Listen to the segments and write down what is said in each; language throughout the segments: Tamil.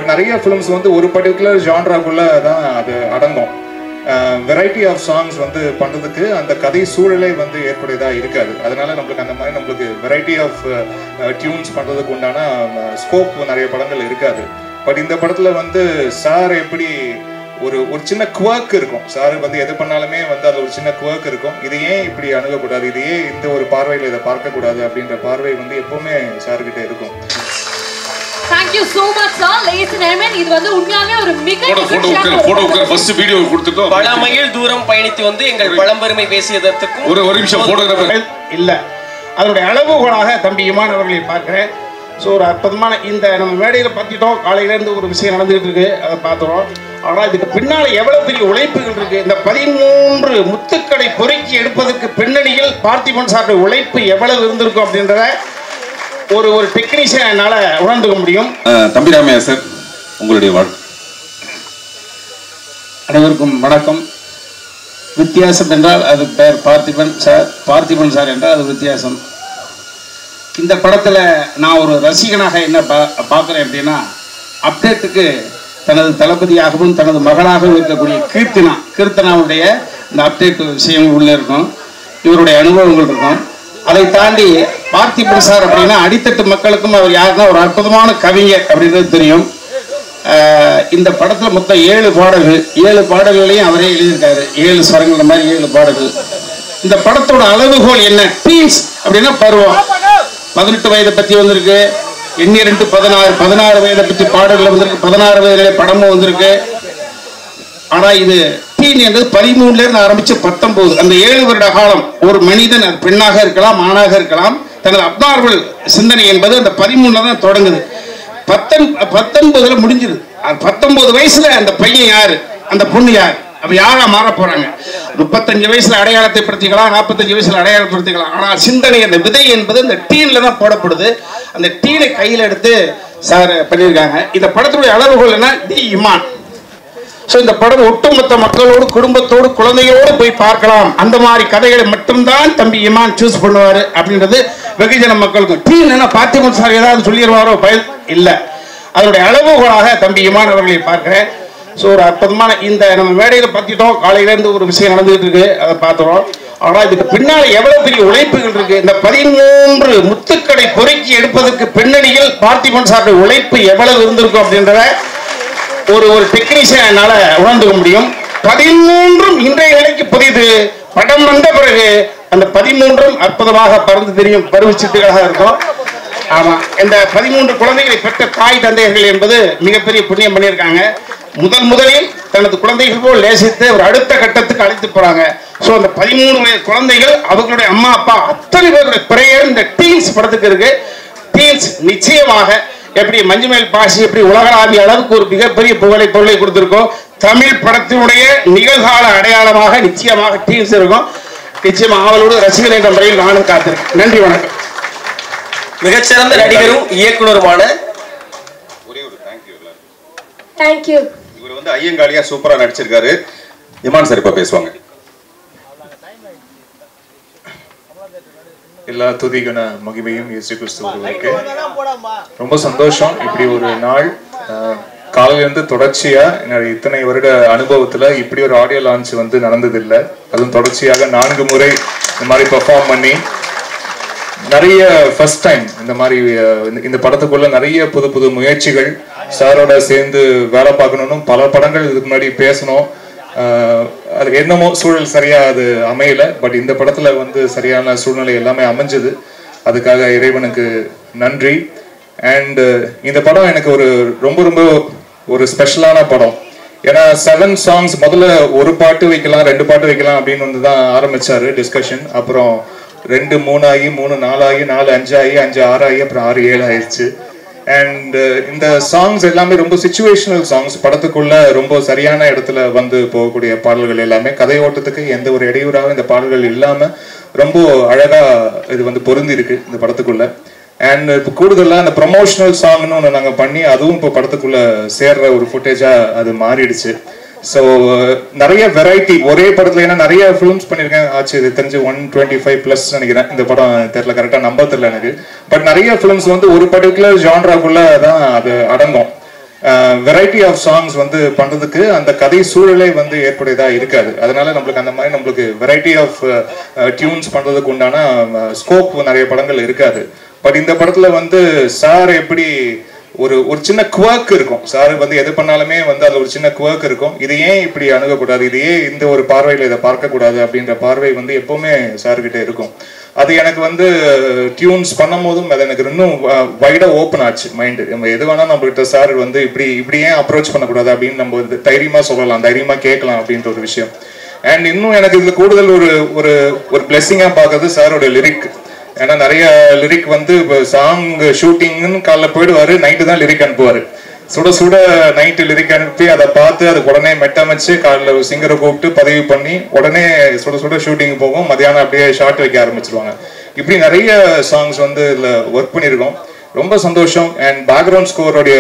பட் நிறைய ஃபிலிம்ஸ் வந்து ஒரு பர்டிகுலர் ஜான்ராக்குள்ள தான் அது அடங்கும் வெரைட்டி ஆஃப் சாங்ஸ் வந்து பண்றதுக்கு அந்த கதை சூழலே வந்து ஏற்புடையதா இருக்காது அதனால நம்மளுக்கு அந்த மாதிரி நம்மளுக்கு வெரைட்டி ஆஃப் டியூன்ஸ் பண்றதுக்கு உண்டான ஸ்கோப் நிறைய படங்கள் இருக்காது பட் இந்த படத்துல வந்து சார் எப்படி ஒரு ஒரு சின்ன குவர்க் இருக்கும் சார் வந்து எது பண்ணாலுமே வந்து அது ஒரு சின்ன குவர்க் இருக்கும் இது ஏன் இப்படி அணுகக்கூடாது இது ஏன் இந்த ஒரு பார்வையில் இதை பார்க்கக்கூடாது அப்படின்ற பார்வை வந்து எப்பவுமே சார் கிட்ட இருக்கும் thank you so much sir லேஸ் நேமன் இது வந்து உண்மையாவே ஒரு மிக போட்டோ போட்டோ உட்கார் போட்டோ உட்கார் ஃபர்ஸ்ட் வீடியோ கொடுத்துட்டோம் பல மைல் தூரம் பயணித்து வந்து எங்கள் பழம்பெருமை பேசியதற்கும் ஒரு ஒரு நிமிஷம் போட்டோகிராஃபர் இல்லை அதனுடைய அளவுகோலாக தம்பி இமான் அவர்களை பார்க்கிறேன் ஸோ ஒரு அற்புதமான இந்த நம்ம மேடையில் பார்த்துட்டோம் காலையிலேருந்து ஒரு விஷயம் நடந்துகிட்டு இருக்கு அதை பார்த்துறோம் ஆனால் இதுக்கு பின்னால் எவ்வளோ பெரிய உழைப்புகள் இருக்கு இந்த பதிமூன்று முத்துக்களை பொறுக்கி எடுப்பதற்கு பின்னணியில் பார்த்திபன் சாருடைய உழைப்பு எவ்வளவு இருந்திருக்கும் அப்படின்றத ஒரு ஒரு டெக்னீஷியன் என்னால் உணர்ந்துக்க முடியும் தம்பி ராமையா சார் உங்களுடைய வாழ்க்கை அனைவருக்கும் வணக்கம் வித்தியாசம் என்றால் அது பெயர் பார்த்திபன் சார் பார்த்திபன் சார் என்றால் அது வித்தியாசம் இந்த படத்தில் நான் ஒரு ரசிகனாக என்ன பா பார்க்குறேன் அப்படின்னா அப்டேட்டுக்கு தனது தளபதியாகவும் தனது மகளாகவும் இருக்கக்கூடிய கீர்த்தனா கீர்த்தனாவுடைய இந்த அப்டேட் விஷயங்கள் உள்ளே இருக்கும் இவருடைய அனுபவங்கள் இருக்கும் அதை தாண்டி பார்த்திபன் சார் அப்படின்னா அடித்தட்டு மக்களுக்கும் அவர் யாருன்னா ஒரு அற்புதமான கவிஞர் அப்படின்றது தெரியும் ஆஹ் இந்த படத்துல மொத்தம் ஏழு பாடல்கள் ஏழு பாடல்களையும் அவரே எழுதியிருக்காரு ஏழு ஸ்வரங்கள் மாதிரி ஏழு பாடல்கள் இந்த படத்தோட அளவுகோல் என்ன டீன்ஸ் அப்படின்னா பருவம் பதினெட்டு வயதை பத்தி வந்திருக்கு எண்ணி ரெண்டு பதினாறு பதினாறு வயதை பற்றி பாடல்கள் வந்திருக்கு பதினாறு வயதிலே படமும் வந்திருக்கு ஆனா இது டீன் என்பது பதிமூணுல இருந்து ஆரம்பிச்சு பத்தொன்பது அந்த ஏழு வருட காலம் ஒரு மனிதன் அது பெண்ணாக இருக்கலாம் ஆணாக இருக்கலாம் தனது அப்னார்வல் சிந்தனை என்பது அந்த பதிமூணுல தான் தொடங்குது பத்தொன் பத்தொன்பதுல முடிஞ்சுது அது பத்தொன்பது வயசுல அந்த பையன் யாரு அந்த பொண்ணு யார் அப்ப யாரா மாற போறாங்க முப்பத்தஞ்சு வயசுல அடையாளத்தை படுத்திக்கலாம் நாற்பத்தஞ்சு வயசுல அடையாளப்படுத்திக்கலாம் ஆனால் சிந்தனை அந்த விதை என்பது அந்த டீன்ல தான் போடப்படுது அந்த டீனை கையில் எடுத்து சார் பண்ணியிருக்காங்க இந்த படத்துடைய அளவுகோல் என்ன தி இமான் ஸோ இந்த படம் ஒட்டுமொத்த மக்களோடு குடும்பத்தோடு குழந்தையோடு போய் பார்க்கலாம் அந்த மாதிரி கதைகளை மட்டும்தான் தம்பி இமான் சூஸ் பண்ணுவார் அப்படின்றது வெகுஜன மக்களுக்கும் டீ என்ன பார்த்திபன் சார் ஏதாவது சொல்லிடுவாரோ பயல் இல்லை அதனுடைய அளவுகோலாக தம்பி இமான் அவர்களை பார்க்கிறேன் ஸோ ஒரு அற்புதமான இந்த நம்ம மேடையில் பார்த்துட்டோம் காலையிலேருந்து ஒரு விஷயம் நடந்துகிட்டு இருக்கு அதை பார்த்துறோம் ஆனால் இதுக்கு பின்னால் எவ்வளவு பெரிய உழைப்புகள் இருக்கு இந்த பதிமூன்று முத்துக்களை பொறுக்கி எடுப்பதற்கு பின்னணியில் பார்த்திபன் சாருடைய உழைப்பு எவ்வளவு இருந்திருக்கும் அப்படின்றத ஒரு ஒரு டெக்னீஷியன் என்னால உணர்ந்துக்க முடியும் பதிமூன்றும் இன்றைய நிலைக்கு புதிது படம் வந்த பிறகு அந்த பதிமூன்றும் அற்புதமாக பறந்து தெரியும் பருவச்சிட்டுகளாக இருக்கும் ஆமா இந்த பதிமூன்று குழந்தைகளை பெற்ற தாய் தந்தையர்கள் என்பது மிகப்பெரிய புண்ணியம் பண்ணியிருக்காங்க முதல் முதலில் தனது குழந்தைகள் போல் லேசித்து ஒரு அடுத்த கட்டத்துக்கு அழைத்து போறாங்க ஸோ அந்த பதிமூணு வயது குழந்தைகள் அவர்களுடைய அம்மா அப்பா அத்தனை பேருடைய பிரேயர் இந்த டீன்ஸ் படத்துக்கு இருக்கு டீன்ஸ் நிச்சயமாக எப்படி மஞ்சுமேல் பாசி எப்படி உலகளாவிய அளவுக்கு ஒரு மிகப்பெரிய புகழை பொருளை கொடுத்திருக்கோம் தமிழ் படத்தினுடைய நிகழ்கால அடையாளமாக நிச்சயமாக டீன்ஸ் இருக்கும் நிச்சயமா ஆவலோடு ரசிகர் என்ற முறையில் நானும் காத்திருக்கேன் நன்றி வணக்கம் மிகச்சிறந்த நடிகரும் இயக்குனருமான ஒரே ஒரு தேங்க்யூ எல்லாரும் தேங்க்யூ இவர் வந்து ஐயங்காளியா சூப்பரா நடிச்சிருக்காரு இமான் சார் இப்ப பேசுவாங்க எல்லா துதிகன மகிமையும் இயேசு கிறிஸ்து ஒருவருக்கு ரொம்ப சந்தோஷம் இப்படி ஒரு நாள் அஹ், காலையில இருந்து தொடர்ச்சியா என்னோட இத்தனை வருட அனுபவத்துல இப்படி ஒரு ஆடியோ லான்ச் வந்து நடந்ததில்லை அதுவும் தொடர்ச்சியாக நான்கு முறை இந்த மாதிரி பெர்ஃபார்ம் பண்ணி நிறைய ஃபர்ஸ்ட் டைம் இந்த மாதிரி அஹ், இந்த- இந்த படத்துக்குள்ள நிறைய புது புது முயற்சிகள் சாரோட சேர்ந்து வேலை பார்க்கணும்னு பல படங்கள் இதுக்கு முன்னாடி பேசணும் அஹ், அது என்னமோ சூழல் சரியா அது அமையல பட் இந்த படத்துல வந்து சரியான சூழ்நிலை எல்லாமே அமைஞ்சது அதுக்காக இறைவனுக்கு நன்றி அண்ட் இந்த படம் எனக்கு ஒரு ரொம்ப ரொம்ப ஒரு ஸ்பெஷலான படம் ஏன்னா செவன் சாங்ஸ் முதல்ல ஒரு பாட்டு வைக்கலாம் ரெண்டு பாட்டு வைக்கலாம் அப்படின்னு வந்து தான் ஆரம்பிச்சாரு டிஸ்கஷன் அப்புறம் ரெண்டு மூணு ஆகி மூணு நாலு ஆகி நாலு அஞ்சு ஆகி அஞ்சு ஆறு ஆகி அப்புறம் ஆறு ஏழு ஆயிடுச்சு அண்ட் இந்த சாங்ஸ் எல்லாமே ரொம்ப சுச்சுவேஷனல் சாங்ஸ் படத்துக்குள்ள ரொம்ப சரியான இடத்துல வந்து போகக்கூடிய பாடல்கள் எல்லாமே கதை ஓட்டத்துக்கு எந்த ஒரு இடையூறாகவும் இந்த பாடல்கள் இல்லாம ரொம்ப அழகா இது வந்து பொருந்தி இருக்கு இந்த படத்துக்குள்ள அண்ட் இப்போ கூடுதலா அந்த ப்ரொமோஷனல் சாங்னு ஒன்று நாங்கள் பண்ணி அதுவும் இப்போ படத்துக்குள்ள சேர்ற ஒரு ஃபுட்டேஜா அது மாறிடுச்சு ஸோ நிறைய வெரைட்டி ஒரே படத்துல ஏன்னா நிறைய ஃபிலிம்ஸ் பண்ணியிருக்கேன் ஆச்சு இது தெரிஞ்சு ஒன் டுவெண்ட்டி ஃபைவ் ப்ளஸ் நினைக்கிறேன் இந்த படம் தெரியல கரெக்டாக நம்பர் தெரியல எனக்கு பட் நிறைய ஃபிலிம்ஸ் வந்து ஒரு பர்டிகுலர் ஜான்ராக்குள்ள தான் அது அடங்கும் வெரைட்டி ஆஃப் சாங்ஸ் வந்து பண்றதுக்கு அந்த கதை சூழலே வந்து ஏற்புடையதா இருக்காது அதனால நம்மளுக்கு அந்த மாதிரி நம்மளுக்கு வெரைட்டி ஆஃப் டியூன்ஸ் பண்றதுக்கு உண்டான ஸ்கோப் நிறைய படங்கள் இருக்காது பட் இந்த படத்துல வந்து சார் எப்படி ஒரு ஒரு சின்ன குவர்க் இருக்கும் சார் வந்து எது பண்ணாலுமே வந்து அதுல ஒரு சின்ன குவர்க் இருக்கும் இது ஏன் இப்படி அணுகக்கூடாது இது ஏன் இந்த ஒரு பார்வையில இதை பார்க்கக்கூடாது அப்படின்ற பார்வை வந்து எப்பவுமே சார்கிட்ட இருக்கும் அது எனக்கு வந்து டியூன்ஸ் பண்ணும் போதும் அது எனக்கு இன்னும் வைடா ஓப்பன் ஆச்சு மைண்டு நம்ம எது வேணா நம்மகிட்ட சார் வந்து இப்படி இப்படி ஏன் அப்ரோச் பண்ணக்கூடாது அப்படின்னு நம்ம வந்து தைரியமா சொல்லலாம் தைரியமா கேட்கலாம் அப்படின்ற ஒரு விஷயம் அண்ட் இன்னும் எனக்கு இதுல கூடுதல் ஒரு ஒரு ஒரு பிளெஸிங்கா பார்க்கறது சாரோட லிரிக் ஏன்னா நிறைய லிரிக் வந்து இப்போ சாங் ஷூட்டிங்னு காலைல போயிடுவாரு நைட்டு தான் லிரிக் அனுப்புவாரு சுட சுட நைட்டு லிரிக் அனுப்பி அதை பார்த்து அதுக்கு உடனே மெட்டமைச்சு காலைல சிங்கரை கூப்பிட்டு பதிவு பண்ணி உடனே சுட சுட ஷூட்டிங் போகும் மதியானம் அப்படியே ஷார்ட் வைக்க ஆரம்பிச்சிருவாங்க இப்படி நிறைய சாங்ஸ் வந்து இதில் ஒர்க் பண்ணியிருக்கோம் ரொம்ப சந்தோஷம் அண்ட் பேக்ரவுண்ட் ஸ்கோரோடைய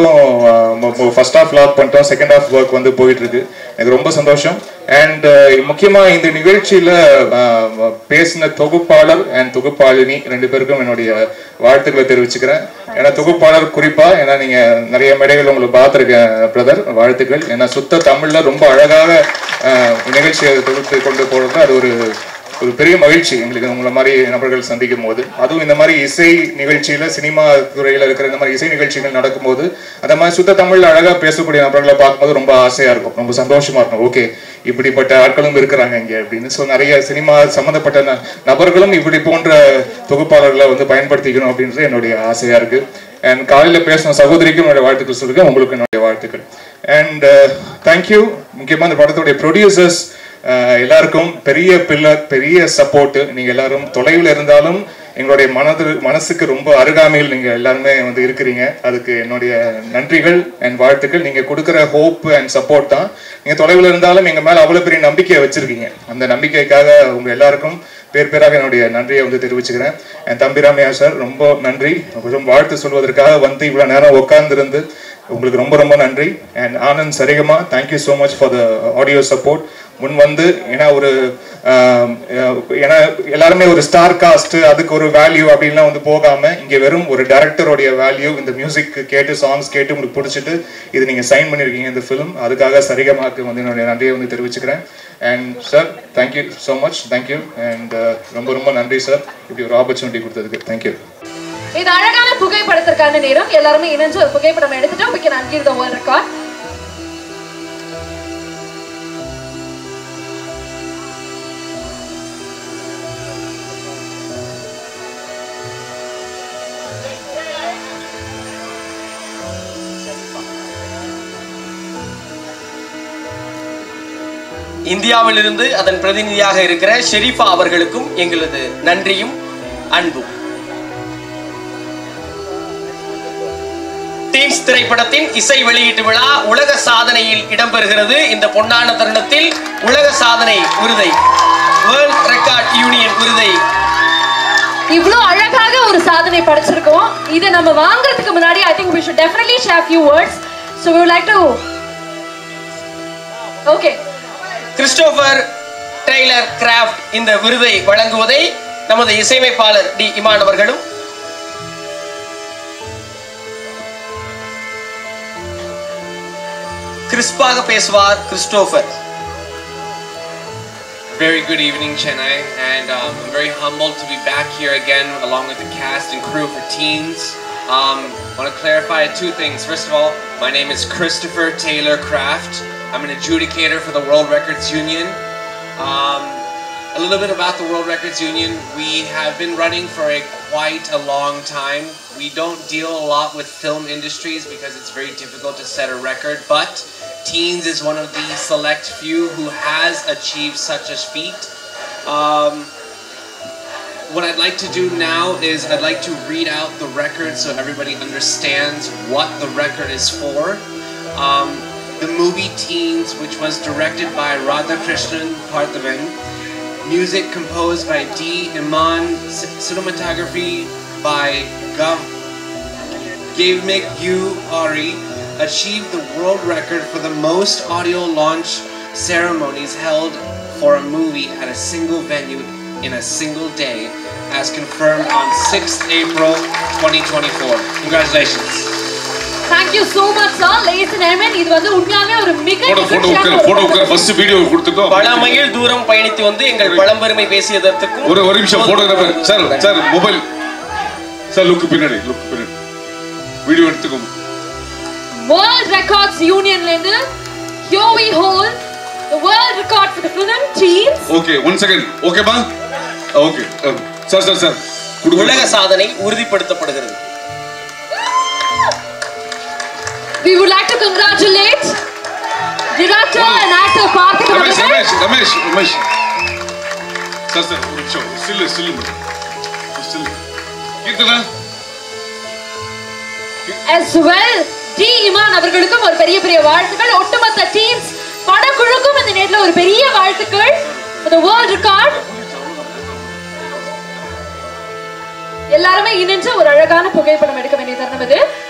ஒர்க்கும் ஃபர்ஸ்ட் ஹாஃப் லாக் பண்ணிட்டோம் செகண்ட் ஹாஃப் ஒர்க் வந்து போயிட்டு இருக்கு எனக்கு ரொம்ப சந்தோஷம் அண்ட் முக்கியமா இந்த நிகழ்ச்சியில அஹ், பேசின தொகுப்பாளர் அண்ட் தொகுப்பாளினி ரெண்டு பேருக்கும் என்னுடைய வாழ்த்துக்களை தெரிவிச்சுக்கிறேன் ஏன்னா தொகுப்பாளர் குறிப்பா ஏன்னா நீங்க நிறைய மேடைகள் உங்களை பார்த்துருக்கேன் பிரதர் வாழ்த்துக்கள் ஏன்னா சுத்த தமிழ்ல ரொம்ப அழகாக அஹ், நிகழ்ச்சியை தொகுத்து கொண்டு போறது அது ஒரு ஒரு பெரிய மகிழ்ச்சி எங்களுக்கு உங்களை மாதிரி நபர்கள் சந்திக்கும் போது அதுவும் இந்த மாதிரி இசை நிகழ்ச்சியில சினிமா துறையில இருக்கிற இந்த மாதிரி இசை நிகழ்ச்சிகள் நடக்கும்போது அந்த மாதிரி சுத்த தமிழ்ல அழகா பேசக்கூடிய நபர்களை பார்க்கும்போது ரொம்ப ஆசையா இருக்கும் ரொம்ப சந்தோஷமா இருக்கும் ஓகே இப்படிப்பட்ட ஆட்களும் இருக்கிறாங்க இங்க அப்படின்னு ஸோ நிறைய சினிமா சம்மந்தப்பட்ட ந- நபர்களும் இப்படி போன்ற தொகுப்பாளர்களை வந்து பயன்படுத்திக்கணும் அப்படின்றது என்னுடைய ஆசையா இருக்கு அண்ட் காலையில பேசின சகோதரிக்கும் என்னுடைய வாழ்த்துக்கள் சொல்லுங்க உங்களுக்கு என்னுடைய வாழ்த்துக்கள் அண்ட் தேங்க்யூ முக்கியமா இந்த படத்துடைய ப்ரொடியூசர்ஸ் எல்லாருக்கும் பெரிய பில்லர் பெரிய சப்போர்ட் நீங்க எல்லாரும் தொலைவில் இருந்தாலும் எங்களுடைய மனது மனசுக்கு ரொம்ப அருகாமையில் நீங்க எல்லாருமே வந்து இருக்கிறீங்க அதுக்கு என்னுடைய நன்றிகள் அண்ட் வாழ்த்துக்கள் நீங்க கொடுக்குற ஹோப் அண்ட் சப்போர்ட் தான் நீங்க தொலைவில் இருந்தாலும் எங்க மேல அவ்வளவு பெரிய நம்பிக்கையை வச்சிருக்கீங்க அந்த நம்பிக்கைக்காக உங்க எல்லாருக்கும் பேர் பேராக என்னுடைய நன்றியை வந்து தெரிவிச்சுக்கிறேன் என் தம்பி ராமையா சார் ரொம்ப நன்றி ரொம்ப வாழ்த்து சொல்வதற்காக வந்து இவ்வளவு நேரம் உட்கார்ந்திருந்து உங்களுக்கு ரொம்ப ரொம்ப நன்றி and Anand Saregama thank you so much for the audio support முன் வந்து ஏன்னா ஒரு ஆம், அஹ், ஏன்னா எல்லாருமே ஒரு ஸ்டார் காஸ்ட் அதுக்கு ஒரு வேல்யூ அப்படின்லாம் வந்து போகாம இங்க வெறும் ஒரு டைரக்டருடைய வேல்யூ இந்த மியூசிக் கேட்டு சாங்ஸ் கேட்டு உங்களுக்கு பிடிச்சிட்டு இது நீங்க சைன் பண்ணிருக்கீங்க இந்த ஃபிலிம் அதுக்காக சரிகமாக்கு வந்து என்னுடைய நன்றியை வந்து தெரிவிச்சுக்கிறேன் and sir thank you so much thank you and ரொம்ப ரொம்ப நன்றி சார் இப்படி ஒரு ஆப்பர்ச்சுனிட்டி கொடுத்ததுக்கு தேங்க்யூ இது அழகான புகைப்படத்திற்கான நேரம் எல்லாருமே இணைஞ்சு ஒரு புகைப்படம் எடுத்துட்டோம் we can ungive the world record இந்தியாவிலிருந்து அதன் பிரதிநிதியாக இருக்கிற ஷெரீஃபா அவர்களுக்கும் எங்களது நன்றியும் அன்பும் டீம்ஸ் திரைப்படத்தின் இசை வெளியீட்டு விழா உலக சாதனையில் இடம்பெறுகிறது இந்த பொன்னான தருணத்தில் உலக சாதனை விருதை வேர்ல்ட் ரெக்கார்ட் யூனியன் விருதை இவ்ளோ அழகாக ஒரு சாதனை படைச்சிருக்கோம் இதை நம்ம வாங்குறதுக்கு முன்னாடி I think we should definitely share few words so we would like to okay Christopher Taylor craft இந்த விருதை வழங்குவதை நமது இசையமைப்பாளர் டி இமான் அவர்களும் கிறிஸ்பாக பேசுவார் Christopher Very good evening, Chennai, and um, I'm very humbled to be back here again along with the cast and crew for Teens. Um, want to clarify two things. First of all, my name is Christopher Taylor Kraft. I'm an adjudicator for the World Records Union. Um, a little bit about the World Records Union. We have been running for a quite a long time. We don't deal a lot with film industries because it's very difficult to set a record, but Teens is one of the select few who has achieved such a feat. Um, what I'd like to do now is I'd like to read out the record so everybody understands what the record is for. Um, the movie Teens, which was directed by Radhakrishnan Parthavan, music composed by D. Iman, c- cinematography by Gav Gavmik U. Ari, achieved the world record for the most audio launch ceremonies held for a movie at a single venue in a single day, as confirmed on 6th April 2024. Congratulations. Thank you so much, sir. Ladies and gentlemen, இது வந்து உண்மையாவே ஒரு மிக போட்டோ போட்டோ மகிழ்ச்சியான உட்கார் ஒரு போட்டோ உட்கார் ஃபர்ஸ்ட் வீடியோ கொடுத்துட்டோம் பல மைல் தூரம் பயணித்து வந்து எங்கள் பழம்பெருமை பேசியதற்கும் ஒரு ஒரு நிமிஷம் photographer sir sir mobile sir look பின்னாடி லுக்கு பின்னாடி வீடியோ எடுத்துக்கோங்க World Records Union ல இருந்து here we hold the world record for the film teens. Okay one second ஓகேப்பா ஓகே சார் சார் சார் உலக கொடுங்க சாதனை உறுதிப்படுத்தப்படுகிறது We would like to congratulate director and actor Karthik Ramesh அவர்கள். ரமேஷ் ரமேஷ் ரமேஷ் சார் சார் ஒரு நிமிஷம் still still still Keerthana as well D Imman அவர்களுக்கும் ஒரு பெரிய பெரிய வாழ்த்துக்கள் ஒட்டுமொத்த டீம்ஸ் படக்குழுக்கும் இந்த நேரத்துல ஒரு பெரிய வாழ்த்துக்கள் for the world record எல்லாருமே இணைஞ்சு ஒரு அழகான புகைப்படம் எடுக்க வேண்டிய தருணம் இது